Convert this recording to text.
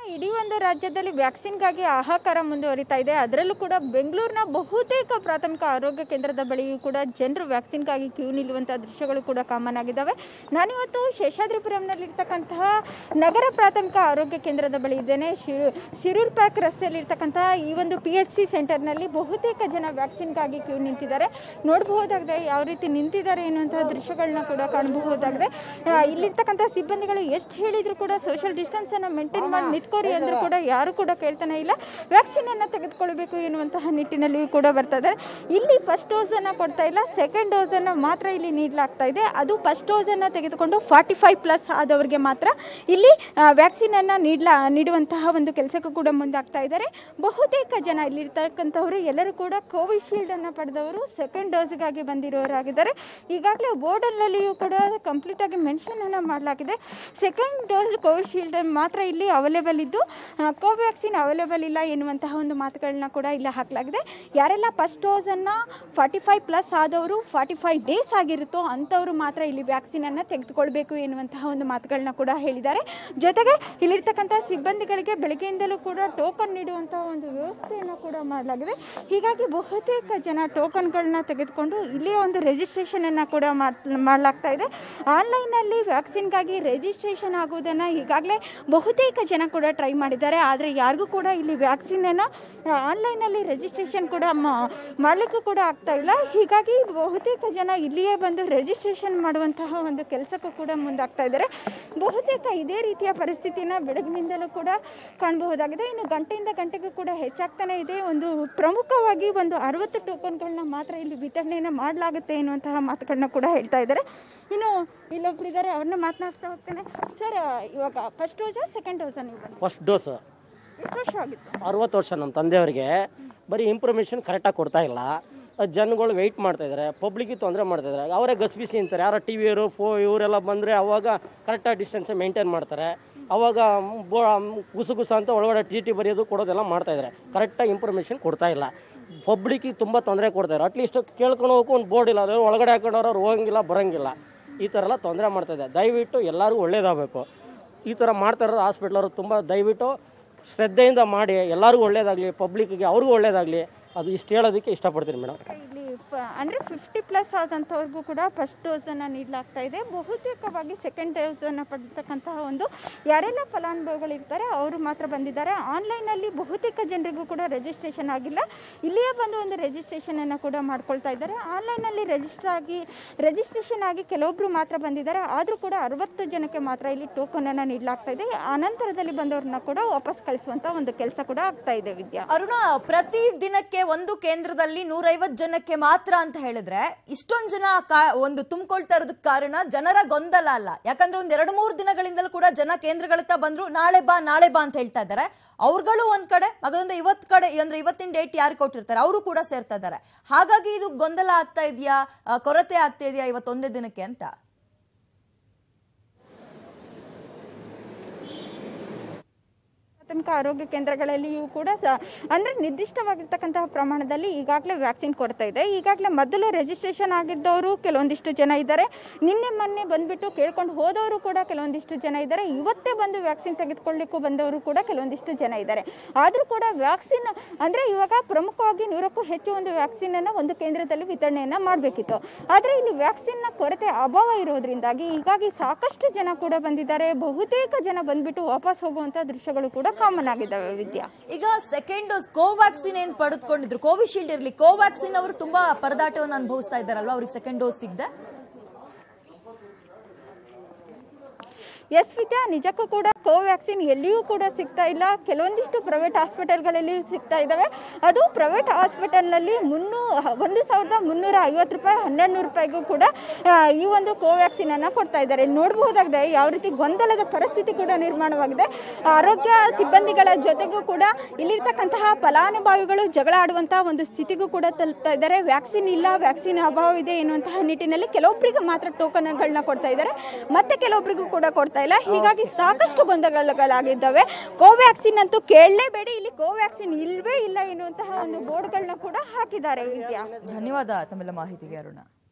ಇಡೀ ಒಂದು ರಾಜ್ಯದಲ್ಲಿ ವ್ಯಾಕ್ಸಿನ್ಗಾಗಿ ಹಾಹಾಕಾರ ಮುಂದುವರಿತಾ ಇದೆ ಅದರಲ್ಲೂ ಕೂಡ ಬೆಂಗಳೂರಿನ ಬಹುತೇಕ ಪ್ರಾಥಮಿಕ ಆರೋಗ್ಯ ಕೇಂದ್ರದ ಬಳಿಯೂ ಕೂಡ ಜನರು ವ್ಯಾಕ್ಸಿನ್ಗಾಗಿ ಕ್ಯೂ ನಿಲ್ಲುವಂಥ ದೃಶ್ಯಗಳು ಕೂಡ ಕಾಮನ್ ಆಗಿದ್ದಾವೆ ನಾನಿವತ್ತು ಶೇಷಾದ್ರಿಪುರಂನಲ್ಲಿರ್ತಕ್ಕಂತಹ ನಗರ ಪ್ರಾಥಮಿಕ ಆರೋಗ್ಯ ಕೇಂದ್ರದ ಬಳಿ ಇದ್ದೇನೆ ಶಿರು ಸಿರೂರ್ ಪಾರ್ಕ್ ರಸ್ತೆಯಲ್ಲಿರ್ತಕ್ಕಂತಹ ಈ ಒಂದು ಪಿ ಎಚ್ ಸಿ ಸೆಂಟರ್ನಲ್ಲಿ ಬಹುತೇಕ ಜನ ವ್ಯಾಕ್ಸಿನ್ಗಾಗಿ ಕ್ಯೂ ನಿಂತಿದ್ದಾರೆ ನೋಡಬಹುದಾಗಿದೆ ಯಾವ ರೀತಿ ನಿಂತಿದ್ದಾರೆ ಎನ್ನುವಂತಹ ದೃಶ್ಯಗಳನ್ನ ಕೂಡ ಕಾಣಬಹುದಾಗಿದೆ ಆ, ಇಲ್ಲಿರ್ತಕ್ಕಂಥ ಸಿಬ್ಬಂದಿಗಳು ಎಷ್ಟು ಹೇಳಿದ್ರು ಕೂಡ ಸೋಷಿಯಲ್ ಡಿಸ್ಟೆನ್ಸ್ ಅನ್ನ ಮೇಂಟೈನ್ ಮಾಡಿ ನಿಂತ್ಕೋರಿ ಅಂದ್ರೂ ಕೂಡ ಯಾರು ಕೂಡ ಕೇಳ್ತಾನೆ ಇಲ್ಲ ವ್ಯಾಕ್ಸಿನ್ ಅನ್ನ ತೆಗೆದುಕೊಳ್ಬೇಕು ಎನ್ನುವಂತಹ ನಿಟ್ಟಿನಲ್ಲಿ ಕೂಡ ಬರ್ತಾ ಇದ್ದಾರೆ ಇಲ್ಲಿ ಫಸ್ಟ್ ಡೋಸ್ ಅನ್ನ ಕೊಡ್ತಾ ಇಲ್ಲ ಸೆಕೆಂಡ್ ಡೋಸ್ ಅನ್ನ ಮಾತ್ರ ಇಲ್ಲಿ ನೀಡಲಾಗ್ತಾ ಇದೆ ಅದು ಫಸ್ಟ್ ಡೋಸ್ ಅನ್ನ ತೆಗೆದುಕೊಂಡು ಫಾರ್ಟಿ ಫೈವ್ ಪ್ಲಸ್ ಆದವರಿಗೆ ಮಾತ್ರ ಇಲ್ಲಿ ವ್ಯಾಕ್ಸಿನ್ ಅನ್ನ ನೀಡ್ಲಾ ನೀಡುವಂತಹ ಒಂದು ಕೆಲಸಕ್ಕೂ ಕೂಡ ಮುಂದಾಗ್ತಾ ಇದ್ದಾರೆ ಬಹುತೇಕ ಜನ ಇಲ್ಲಿರ್ತಕ್ಕಂಥವ್ರು ಎಲ್ಲರೂ ಕೂಡ ಕೋವಿಶೀಲ್ಡ್ ಅನ್ನ ಪಡೆದವರು ಸೆಕೆಂಡ್ ಡೋಸ್ಗಾಗಿ ಬಂದಿರೋರಾಗಿದ್ದಾರೆ ಈಗಾಗಲೇ ಬೋರ್ಡಲ್ಲಿಯೂ ಕೂಡ ಕಂಪ್ಲೀಟ್ ಆಗಿ ಮೆನ್ಷನ್ ಅನ್ನ ಮಾಡಲಾಗಿದೆ ಸೆಕೆಂಡ್ ಡೋಸ್ ಕೋವಿಶೀಲ್ಡ್ ಮಾತ್ರ ಇಲ್ಲಿ ಅವೈಲೇಬಲ್ ಇದ್ದು ಕೋವ್ಯಾಕ್ಸಿನ್ ಅವೈಲೇಬಲ್ ಇಲ್ಲ ಎನ್ನುವಂತಹ ಒಂದು ಮಾತುಗಳನ್ನ ಕೂಡ ಇಲ್ಲಿ ಹಾಕಲಾಗಿದೆ ಯಾರೆಲ್ಲ ಫಸ್ಟ್ ಡೋಸ್ ಅನ್ನ ಫಾರ್ಟಿ ಫೈವ್ ಪ್ಲಸ್ ಆದವರು ಫಾರ್ಟಿ ಫೈವ್ ಡೇಸ್ ಆಗಿರುತ್ತೋ ಅಂಥವರು ಮಾತ್ರ ಇಲ್ಲಿ ವ್ಯಾಕ್ಸಿನ್ ಅನ್ನ ತೆಗೆದುಕೊಳ್ಬೇಕು ಎನ್ನುವಂತಹ ಒಂದು ಮಾತುಗಳನ್ನ ಕೂಡ ಹೇಳಿದ್ದಾರೆ ಜೊತೆಗೆ ಇಲ್ಲಿರ್ತಕ್ಕಂಥ ಸಿಬ್ಬಂದಿಗಳಿಗೆ ಬೆಳಗ್ಗೆಯಿಂದಲೂ ಕೂಡ ಟೋಕನ್ ನೀಡುವಂತಹ ಒಂದು ವ್ಯವಸ್ಥೆಯನ್ನು ಕೂಡ ಮಾಡಲಾಗಿದೆ ಹೀಗಾಗಿ ಬಹುತೇಕ ಜನ ಟೋಕನ್ಗಳನ್ನ ತೆಗೆದುಕೊಂಡು ಇಲ್ಲಿಯೇ ಒಂದು ರಿಜಿಸ್ಟ್ರೇಷನ್ ಅನ್ನ ಕೂಡ ಮಾಡ್- ಮಾಡಲಾಗ್ತಾ ಇದೆ ಆನ್ಲೈನಲ್ಲಿ ವ್ಯಾಕ್ಸಿನ್ಗಾಗಿ ರಿಜಿಸ್ಟ್ರೇಷನ್ ಆಗುವುದನ್ನು ಈಗಾಗಲೇ ಬಹುತೇಕ ಜನ ಕೂಡ ಟ್ರೈ ಮಾಡಿದ್ದಾರೆ ಆದರೆ ಯಾರಿಗೂ ಕೂಡ ಇಲ್ಲಿ ವ್ಯಾಕ್ಸಿನನ್ನು ಆನ್ಲೈನಲ್ಲಿ ರಿಜಿಸ್ಟ್ರೇಷನ್ ಕೂಡ ಮಾ- ಮಾಡಲಿಕ್ಕೂ ಕೂಡ ಆಗ್ತಾ ಇಲ್ಲ ಹೀಗಾಗಿ ಬಹುತೇಕ ಜನ ಇಲ್ಲಿಯೇ ಬಂದು ರಿಜಿಸ್ಟ್ರೇಷನ್ ಮಾಡುವಂತಹ ಒಂದು ಕೆಲಸಕ್ಕೂ ಕೂಡ ಮುಂದಾಗ್ತಾ ಇದ್ದಾರೆ ಬಹುತೇಕ ಇದೇ ರೀತಿಯ ಪರಿಸ್ಥಿತಿನ ಬೆಳಗಿನಿಂದಲೂ ಕೂಡ ಕಾಣಬಹುದಾಗಿದೆ ಇನ್ನು ಗಂಟೆಯಿಂದ ಗಂಟೆಗೂ ಕೂಡ ಹೆಚ್ಚಾಗ್ತಾನೆ ಇದೆ ಒಂದು ಪ್ರಮುಖವಾಗಿ ಒಂದು ಅರವತ್ತು ಟೋಕನ್ಗಳನ್ನ ಮಾತ್ರ ಇಲ್ಲಿ ವಿತರಣೆಯನ್ನು ಮಾಡಲಾಗುತ್ತೆ ಎನ್ನುವಂತಹ ಮಾತುಗಳನ್ನ ಕೂಡ ಹೇಳ್ತಾ ಇದ್ದಾರೆ ಇನ್ನು ಇಲ್ಲೊಬ್ರು ಇದ್ದಾರೆ ಅವ್ರನ್ನ ಮಾತನಾಡ್ತಾ ಹೋಗ್ತೇನೆ ಸರ್ ಇವಾಗ ಫಸ್ಟ್ ಡೋಸಾ ಸೆಕೆಂಡ್ ಡೋಸಾ ನೀವು ಬಂದು ಫಸ್ಟ್ ಡೋಸ್ ಎಷ್ಟು ವರ್ಷ ಆಗಿತ್ತು ಅರವತ್ತು ವರ್ಷ ನಮ್ಮ ತಂದೆಯವರಿಗೆ ಬರೀ ಇನ್ಫಾರ್ಮೇಷನ್ ಕರೆಕ್ಟಾಗಿ ಕೊಡ್ತಾ ಇಲ್ಲ ಅದ್ ಜನಗಳು ವೆಯ್ಟ್ ಮಾಡ್ತಾ ಇದ್ದಾರೆ ಪಬ್ಲಿಕ್ಗೆ ತೊಂದರೆ ಮಾಡ್ತಾ ಇದ್ದಾರೆ ಅವರೇ ಗಸ್ಬಿಸಿ ಅಂತಾರೆ ಯಾರೋ ಟಿ ವಿಯವರು ಫೋ ಇವರೆಲ್ಲ ಬಂದರೆ ಅವಾಗ ಕರೆಕ್ಟಾಗಿ ಡಿಸ್ಟೆನ್ಸ್ ಮೇಂಟೈನ್ ಮಾಡ್ತಾರೆ ಅವಾಗ ಮ್, ಬೋ ಮ್, ಗುಸು ಗುಸು ಅಂತ ಒಳಗಡೆ ಟಿ ಟಿ ಬರೆಯೋದು ಕೊಡೋದೆಲ್ಲ ಮಾಡ್ತಾ ಇದ್ದಾರೆ ಕರೆಕ್ಟಾಗಿ ಇನ್ಫಾರ್ಮೇಷನ್ ಕೊಡ್ತಾ ಇಲ್ಲ ಪಬ್ಲಿಕ್ಕಿಗೆ ತುಂಬ ತೊಂದರೆ ಕೊಡ್ತಾರೆ ಅಟ್ಲೀಸ್ಟ್ ಕೇಳ್ಕೊಂಡು ಹೋಗೋಕೆ ಒಂದು ಬೋರ್ಡ್ ಇಲ್ಲ ಅದ್ರ ಒಳಗಡೆ ಹಾಕೊಂಡವ್ರು ಅವ್ರು ಹೋಗಂಗಿಲ್ಲ ಬರೋಂಗಿಲ್ಲ ಈ ಥರ ಎಲ್ಲ ತೊಂದರೆ ಮಾಡ್ತಾ ಇದೆ ದಯವಿಟ್ಟು ಎಲ್ಲರಿಗೂ ಒಳ್ಳೇದಾಗಬೇಕು ಈ ಥರ ಮಾಡ್ತಾ ಇರೋದು ಹಾಸ್ಪಿಟ್ಲವರು ತುಂಬ ದಯವಿಟ್ಟು ಶ್ರದ್ಧೆಯಿಂದ ಮಾಡಿ ಎಲ್ಲರಿಗೂ ಒಳ್ಳೇದಾಗಲಿ ಪಬ್ಲಿಕ್ಕಿಗೆ ಅವ್ರಿಗೂ ಒಳ್ಳೇದಾಗಲಿ ಅದು ಇಷ್ಟು ಹೇಳೋದಕ್ಕೆ ಇಷ್ಟಪಡ್ತೀನಿ ಮೇಡಮ್ ಇಲ್ಲಿ ಫ- ಅಂದ್ರೆ ಫಿಫ್ಟಿ ಪ್ಲಸ್ ಆದಂಥವ್ರಿಗೂ ಕೂಡ ಫಸ್ಟ್ ಡೋಸ್ ಅನ್ನ ನೀಡಲಾಗ್ತಾ ಇದೆ ಬಹುತೇಕವಾಗಿ ಸೆಕೆಂಡ್ ಡೋಸ್ ಅನ್ನ ಪಡೆತಕ್ಕಂತಹ ಒಂದು ಯಾರೆಲ್ಲ ಫಲಾನುಭವಿಗಳಿರ್ತಾರೆ ಅವರು ಮಾತ್ರ ಬಂದಿದ್ದಾರೆ ಆನ್ಲೈನ್ ಅಲ್ಲಿ ಬಹುತೇಕ ಜನರಿಗೂ ಕೂಡ ರಿಜಿಸ್ಟ್ರೇಷನ್ ಆಗಿಲ್ಲ ಇಲ್ಲಿಯೇ ಬಂದು ಒಂದು ರಿಜಿಸ್ಟ್ರೇಷನ್ ಅನ್ನ ಕೂಡ ಮಾಡ್ಕೊಳ್ತಾ ಇದ್ದಾರೆ ಆನ್ಲೈನ್ ಅಲ್ಲಿ ರಿಜಿಸ್ಟರ್ ಆಗಿ ರಿಜಿಸ್ಟ್ರೇಷನ್ ಆಗಿ ಕೆಲವೊಬ್ರು ಮಾತ್ರ ಬಂದಿದ್ದಾರೆ ಆದ್ರೂ ಕೂಡ ಅರವತ್ತು ಜನಕ್ಕೆ ಮಾತ್ರ ಇಲ್ಲಿ ಟೋಕನ್ ಅನ್ನ ನೀಡಲಾಗ್ತಾ ಇದೆ ಅನಂತರದಲ್ಲಿ ಬಂದವ್ರನ್ನ ಕೂಡ ವಾಪಸ್ ಕಳಿಸುವಂತ ಒಂದು ಕೆಲಸ ಕೂಡ ಆಗ್ತಾ ಇದೆ ವಿದ್ಯಾ ಅರುಣ ಪ್ರತಿ ದಿನಕ್ಕೆ ಒಂದು ಕೇಂದ್ರದಲ್ಲಿ ನೂರೈವತ್ತು ಜನಕ್ಕೆ ಮಾತ್ರ ಅಂತ ಹೇಳಿದ್ರೆ ಇಷ್ಟೊಂದು ಜನ ಕಾ- ಒಂದು ತುಂಬಿಕೊಳ್ತಾ ಇರೋದಕ್ಕೆ ಕಾರಣ ಜನರ ಗೊಂದಲ ಅಲ್ಲ ಯಾಕಂದ್ರೆ ಒಂದ್ ಎರಡು ಮೂರು ದಿನಗಳಿಂದಲೂ ಕೂಡ ಜನ ಕೇಂದ್ರಗಳತ್ತ ಬಂದ್ರು ನಾಳೆ ಬಾ ನಾಳೆ ಬಾ ಅಂತ ಹೇಳ್ತಾ ಇದ್ದಾರೆ ಅವ್ರುಗಳು ಒಂದ್ ಕಡೆ ಮಗದೊಂದು ಇವತ್ತು ಕಡೆ ಅಂದ್ರೆ ಇವತ್ತಿನ ಡೇಟ್ ಯಾರು ಕೊಟ್ಟಿರ್ತಾರೆ ಅವರು ಕೂಡ ಸೇರ್ತಾ ಇದ್ದಾರೆ ಹಾಗಾಗಿ ಇದು ಗೊಂದಲ ಆಗ್ತಾ ಇದೆಯಾ ಕೊರತೆ ಆಗ್ತಾ ಇದೆಯಾ ಇವತ್ತೊಂದೇ ದಿನಕ್ಕೆ ಅಂತ ಪ್ರಾಥಮಿಕ ಆರೋಗ್ಯ ಕೇಂದ್ರಗಳಲ್ಲಿಯೂ ಕೂಡ ಸ ಅಂದರೆ ನಿರ್ದಿಷ್ಟವಾಗಿರ್ತಕ್ಕಂತಹ ಪ್ರಮಾಣದಲ್ಲಿ ಈಗಾಗಲೇ ವ್ಯಾಕ್ಸಿನ್ ಕೊಡ್ತಾ ಇದೆ ಈಗಾಗಲೇ ಮೊದಲು ರಿಜಿಸ್ಟ್ರೇಷನ್ ಆಗಿದ್ದವರು ಕೆಲವೊಂದಿಷ್ಟು ಜನ ಇದ್ದಾರೆ ನಿನ್ನೆ ಮೊನ್ನೆ ಬಂದ್ಬಿಟ್ಟು ಕೇಳ್ಕೊಂಡು ಹೋದವರು ಕೂಡ ಕೆಲವೊಂದಿಷ್ಟು ಜನ ಇದ್ದಾರೆ ಇವತ್ತೇ ಬಂದು ವ್ಯಾಕ್ಸಿನ್ ತೆಗೆದುಕೊಳ್ಳಿಕ್ಕೂ ಬಂದವರು ಕೂಡ ಕೆಲವೊಂದಿಷ್ಟು ಜನ ಇದ್ದಾರೆ ಆದರೂ ಕೂಡ ವ್ಯಾಕ್ಸಿನ್ ಅಂದರೆ ಇವಾಗ ಪ್ರಮುಖವಾಗಿ ನೂರಕ್ಕೂ ಹೆಚ್ಚು ಒಂದು ವ್ಯಾಕ್ಸಿನನ್ನು ಒಂದು ಕೇಂದ್ರದಲ್ಲಿ ವಿತರಣೆಯನ್ನು ಮಾಡಬೇಕಿತ್ತು ಆದರೆ ಇಲ್ಲಿ ವ್ಯಾಕ್ಸಿನ್ನ ಕೊರತೆ ಅಭಾವ ಇರೋದ್ರಿಂದಾಗಿ ಹೀಗಾಗಿ ಸಾಕಷ್ಟು ಜನ ಕೂಡ ಬಂದಿದ್ದಾರೆ ಬಹುತೇಕ ಜನ ಬಂದ್ಬಿಟ್ಟು ವಾಪಸ್ ಹೋಗುವಂಥ ದೃಶ್ಯಗಳು ಕೂಡ ಕಾಮನ್ ಆಗಿದ್ದಾವೆ ವಿದ್ಯಾ ಈಗ ಸೆಕೆಂಡ್ ಡೋಸ್ ಕೋವ್ಯಾಕ್ಸಿನ್ ಏನ್ ಪಡೆದುಕೊಂಡಿದ್ರು ಕೋವಿಶೀಲ್ಡ್ ಇರ್ಲಿ ಕೋವ್ಯಾಕ್ಸಿನ್ ಅವರು ತುಂಬಾ ಪರದಾಟವನ್ನು ಅನುಭವಿಸ್ತಾ ಇದ್ದಾರಲ್ವಾ ಅವ್ರಿಗೆ ಸೆಕೆಂಡ್ ಡೋಸ್ ಸಿಗದೆ ಎಸ್ ವಿದ್ಯಾ ನಿಜಕ್ಕೂ ಕೂಡ ಕೋವ್ಯಾಕ್ಸಿನ್ ಎಲ್ಲಿಯೂ ಕೂಡ ಸಿಗ್ತಾ ಇಲ್ಲ ಕೆಲವೊಂದಿಷ್ಟು ಪ್ರೈವೇಟ್ ಹಾಸ್ಪಿಟಲ್ಗಳಲ್ಲಿಯೂ ಸಿಗ್ತಾ ಇದ್ದಾವೆ ಅದು ಪ್ರೈವೇಟ್ ಹಾಸ್ಪಿಟಲ್ನಲ್ಲಿ ಮುನ್ನೂ ಒಂದು ಸಾವಿರದ ಮುನ್ನೂರ ಐವತ್ತು ರೂಪಾಯಿ ಹನ್ನೆರಡು ನೂರು ರೂಪಾಯಿಗೂ ಕೂಡ ಆ, ಈ ಒಂದು ಕೋವ್ಯಾಕ್ಸಿನ್ ಅನ್ನ ಕೊಡ್ತಾ ಇದ್ದಾರೆ ಇಲ್ಲಿ ನೋಡಬಹುದಾಗಿದೆ ಯಾವ ರೀತಿ ಗೊಂದಲದ ಪರಿಸ್ಥಿತಿ ಕೂಡ ನಿರ್ಮಾಣವಾಗಿದೆ ಆರೋಗ್ಯ ಸಿಬ್ಬಂದಿಗಳ ಜೊತೆಗೂ ಕೂಡ ಇಲ್ಲಿರ್ತಕ್ಕಂತಹ ಫಲಾನುಭವಿಗಳು ಜಗಳ ಆಡುವಂತಹ ಒಂದು ಸ್ಥಿತಿಗೂ ಕೂಡ ತಲುಪ್ತಾ ಇದ್ದಾರೆ ವ್ಯಾಕ್ಸಿನ್ ಇಲ್ಲ ವ್ಯಾಕ್ಸಿನ್ ಅಭಾವ ಇದೆ ಎನ್ನುವಂತಹ ನಿಟ್ಟಿನಲ್ಲಿ ಕೆಲವೊಬ್ಬರಿಗೆ ಮಾತ್ರ ಟೋಕನ್ಗಳನ್ನ ಕೊಡ್ತಾ ಇದ್ದಾರೆ ಮತ್ತೆ ಕೆಲವೊಬ್ಬರಿಗೂ ಕೂಡ ಕೊಡ್ತಾ ಇಲ್ಲ ಹೀಗಾಗಿ ಸಾಕಷ್ಟು ಗೊಂದಲಗಳಾಗಿದ್ದಾವೆ ಕೋವ್ಯಾಕ್ಸಿನ್ ಅಂತೂ ಕೇಳಲೇಬೇಡಿ ಇಲ್ಲಿ ಕೋವ್ಯಾಕ್ಸಿನ್ ಇಲ್ವೇ ಇಲ್ಲ ಎನ್ನುವಂತಹ ಒಂದು ಬೋರ್ಡ್ಗಳನ್ನ ಕೂಡ ಹಾಕಿದ್ದಾರೆ ವಿದ್ಯಾ ಧನ್ಯವಾದ ತಮ್ಮೆಲ್ಲ ಮಾಹಿತಿಗೆ ಅರುಣ